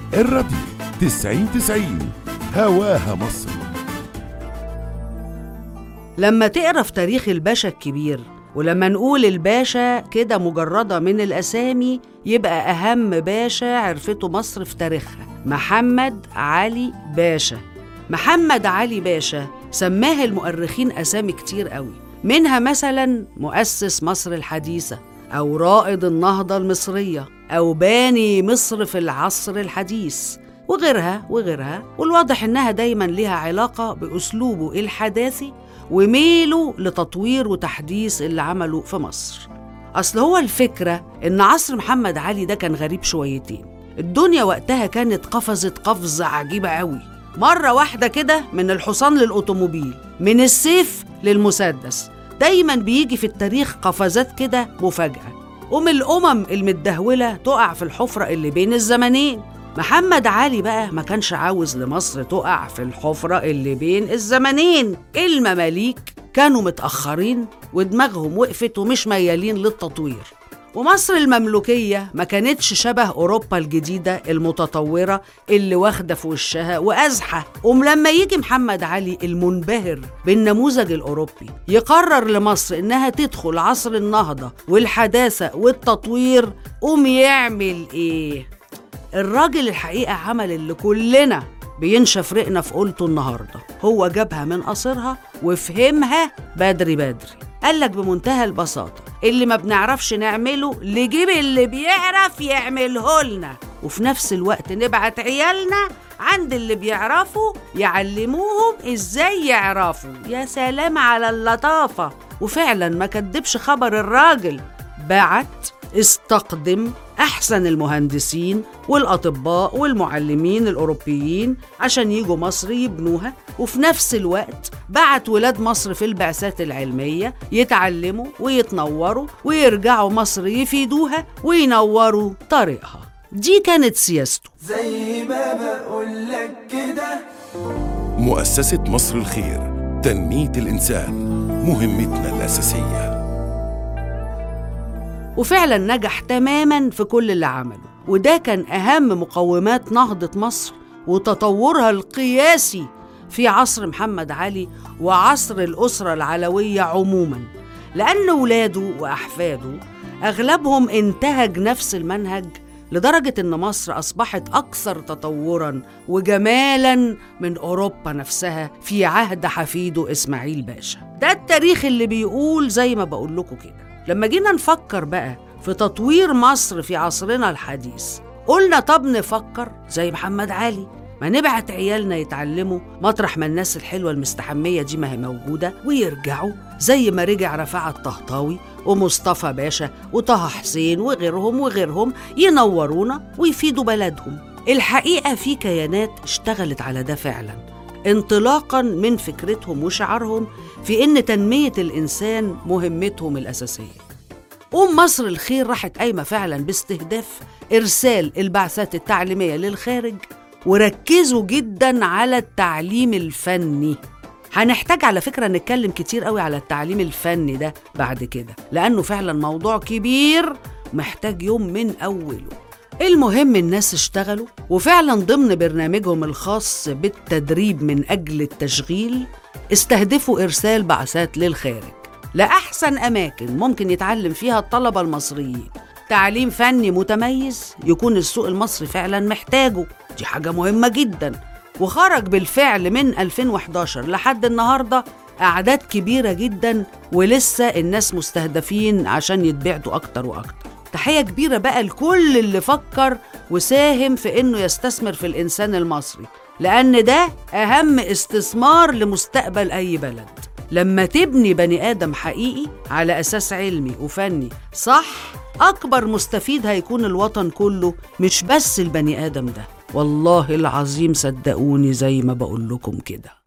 الراديو تسعين تسعين هواها مصر لما تقرا في تاريخ الباشا الكبير ولما نقول الباشا كده مجردة من الأسامي يبقى أهم باشا عرفته مصر في تاريخها محمد علي باشا محمد علي باشا سماه المؤرخين أسامي كتير قوي منها مثلا مؤسس مصر الحديثة أو رائد النهضة المصرية أو باني مصر في العصر الحديث وغيرها وغيرها والواضح إنها دايما ليها علاقة بأسلوبه الحداثي وميله لتطوير وتحديث اللي عمله في مصر أصل هو الفكرة إن عصر محمد علي ده كان غريب شويتين الدنيا وقتها كانت قفزت قفزة عجيبة قوي مرة واحدة كده من الحصان للأوتوموبيل من السيف للمسدس دايما بيجي في التاريخ قفزات كده مفاجأة قوم الأمم المدهولة تقع في الحفرة اللي بين الزمنين محمد علي بقى ما كانش عاوز لمصر تقع في الحفرة اللي بين الزمنين المماليك كانوا متأخرين ودماغهم وقفت ومش ميالين للتطوير ومصر المملوكية ما كانتش شبه أوروبا الجديدة المتطورة اللي واخدة في وشها وأزحة قوم لما يجي محمد علي المنبهر بالنموذج الأوروبي يقرر لمصر إنها تدخل عصر النهضة والحداثة والتطوير قوم يعمل إيه؟ الراجل الحقيقة عمل اللي كلنا بينشف رقنا في قولته النهاردة هو جابها من قصرها وفهمها بدري بدري قالك بمنتهى البساطة اللي ما بنعرفش نعمله نجيب اللي بيعرف يعمله لنا وفي نفس الوقت نبعت عيالنا عند اللي بيعرفوا يعلموهم ازاي يعرفوا يا سلام على اللطافة وفعلا ما كدبش خبر الراجل بعت استقدم أحسن المهندسين والأطباء والمعلمين الأوروبيين عشان يجوا مصر يبنوها وفي نفس الوقت بعت ولاد مصر في البعثات العلمية يتعلموا ويتنوروا ويرجعوا مصر يفيدوها وينوروا طريقها دي كانت سياسته زي ما بقولك كده مؤسسة مصر الخير تنمية الإنسان مهمتنا الأساسية وفعلا نجح تماما في كل اللي عمله وده كان أهم مقومات نهضة مصر وتطورها القياسي في عصر محمد علي وعصر الأسرة العلوية عموما لأن ولاده وأحفاده أغلبهم انتهج نفس المنهج لدرجة إن مصر أصبحت أكثر تطورا وجمالا من أوروبا نفسها في عهد حفيده إسماعيل باشا ده التاريخ اللي بيقول زي ما بقول لكم كده لما جينا نفكر بقى في تطوير مصر في عصرنا الحديث قلنا طب نفكر زي محمد علي ما نبعت عيالنا يتعلموا مطرح ما الناس الحلوة المستحمية دي ما هي موجودة ويرجعوا زي ما رجع رفاعة الطهطاوي ومصطفى باشا وطه حسين وغيرهم وغيرهم ينورونا ويفيدوا بلدهم الحقيقة في كيانات اشتغلت على ده فعلا انطلاقا من فكرتهم وشعارهم في ان تنميه الانسان مهمتهم الاساسيه أم مصر الخير راحت قايمة فعلا باستهداف إرسال البعثات التعليمية للخارج وركزوا جدا على التعليم الفني هنحتاج على فكرة نتكلم كتير قوي على التعليم الفني ده بعد كده لأنه فعلا موضوع كبير محتاج يوم من أوله المهم الناس اشتغلوا وفعلا ضمن برنامجهم الخاص بالتدريب من أجل التشغيل استهدفوا إرسال بعثات للخارج لأحسن أماكن ممكن يتعلم فيها الطلبة المصريين تعليم فني متميز يكون السوق المصري فعلا محتاجه دي حاجة مهمة جدا وخرج بالفعل من 2011 لحد النهاردة أعداد كبيرة جدا ولسه الناس مستهدفين عشان يتبعتوا أكتر وأكتر تحية كبيرة بقى لكل اللي فكر وساهم في إنه يستثمر في الإنسان المصري لأن ده أهم استثمار لمستقبل أي بلد لما تبني بني آدم حقيقي على أساس علمي وفني صح أكبر مستفيد هيكون الوطن كله مش بس البني آدم ده والله العظيم صدقوني زي ما بقول لكم كده